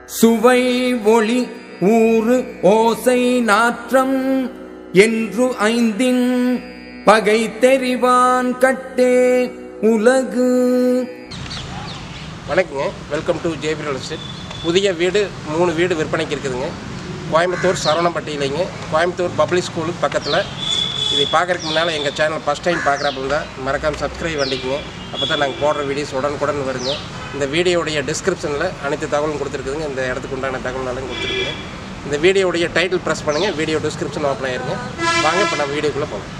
சுவை ஒளி ஊறு ஓசை நாற்றம் என்று ஐந்தின் பகை தெரிவான் கட்டே உலகு வணக்கங்க welcome to JP real estate புதிய வீடு மூணு வீடு விற்பனைக்கு இருக்குதுங்க கோயம்புத்தூர் சரவணம்பட்டியிலைங்க கோயம்புத்தூர் பப்ளிக் ஸ்கூலுக்கு பக்கத்தில் இதை பார்க்கறதுக்கு முன்னால் எங்கள் சேனல் ஃபஸ்ட் டைம் பார்க்குறப்ப தான் மறக்காமல் சப்ஸ்கிரைப் பண்ணிக்கங்க அப்போ தான் நாங்கள் போடுற வீடியோஸ் உடனுக்குடன் வருங்க இந்த வீடியோடைய டிஸ்கிரிப்ஷனில் அனைத்து தகவலும் கொடுத்துருக்குதுங்க இந்த இடத்துக்கு உண்டான தகவல்னாலும் கொடுத்துருக்குங்க இந்த வீடியோடைய டைட்டில் ப்ரெஸ் பண்ணுங்கள் வீடியோ டிஸ்கிரிப்ஷன் ஓப்பன் ஆயிருங்க வாங்க இப்போ நம்ம வீடியோக்குள்ளே போகலாம்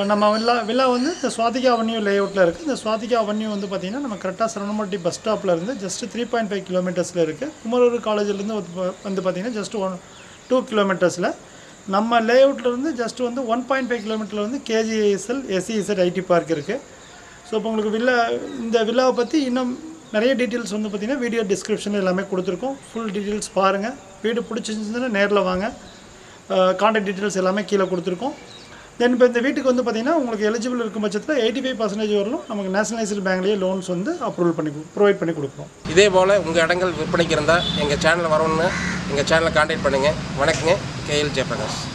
இப்போ நம்ம வில்லா வில்லா வந்து இந்த சுவாதிகா அவென்யூ லே அவுட்டில் இருக்குது இந்த சுவாதிகா அவென்யூ வந்து பார்த்திங்கன்னா நம்ம கரெக்டாக சரவணம்பட்டி பஸ் ஸ்டாப்பில் இருந்து ஜஸ்ட் த்ரீ பாயிண்ட் ஃபைவ் கிலோமீட்டர்ஸில் இருக்குது குமரூர் காலேஜ்லேருந்து வந்து பார்த்திங்கன்னா ஜஸ்ட் ஒன் டூ கிலோமீட்டர்ஸில் நம்ம லே இருந்து ஜஸ்ட் வந்து ஒன் பாயிண்ட் ஃபைவ் கிலோமீட்டரில் வந்து கேஜிஎஸ்எல் எஸ்சிஎஸ்எல் ஐடி பார்க் இருக்குது ஸோ இப்போ உங்களுக்கு வில்லா இந்த வில்லாவை பற்றி இன்னும் நிறைய டீட்டெயில்ஸ் வந்து பார்த்திங்கன்னா வீடியோ டிஸ்கிரிப்ஷன் எல்லாமே கொடுத்துருக்கோம் ஃபுல் டீட்டெயில்ஸ் பாருங்கள் வீடு பிடிச்சிருந்துச்சுன்னா நேரில் வாங்க காண்டாக்ட் டீட்டெயில்ஸ் எல்லாமே கீழே கொடுத்துருக்கோம் தென் இப்போ இந்த வீட்டுக்கு வந்து பார்த்திங்கன்னா உங்களுக்கு எலிஜிபிள் இருக்கும் பட்சத்தில் எயிட்டி ஃபைவ் பர்சன்டேஜ் வரலும் நமக்கு நேஷனலைஸ்டு பேங்க்லேயே லோன்ஸ் வந்து அப்ரூவல் பண்ணி ப்ரொவைட் பண்ணி கொடுக்குறோம் இதே போல் உங்கள் இடங்கள் விற்பனைக்கு இருந்தால் எங்கள் சேனலில் வரணும்னு எங்கள் சேனலை காண்டாக்ட் பண்ணுங்கள் வணக்கங்க கேஎல் ஜெயபிரகாஷ்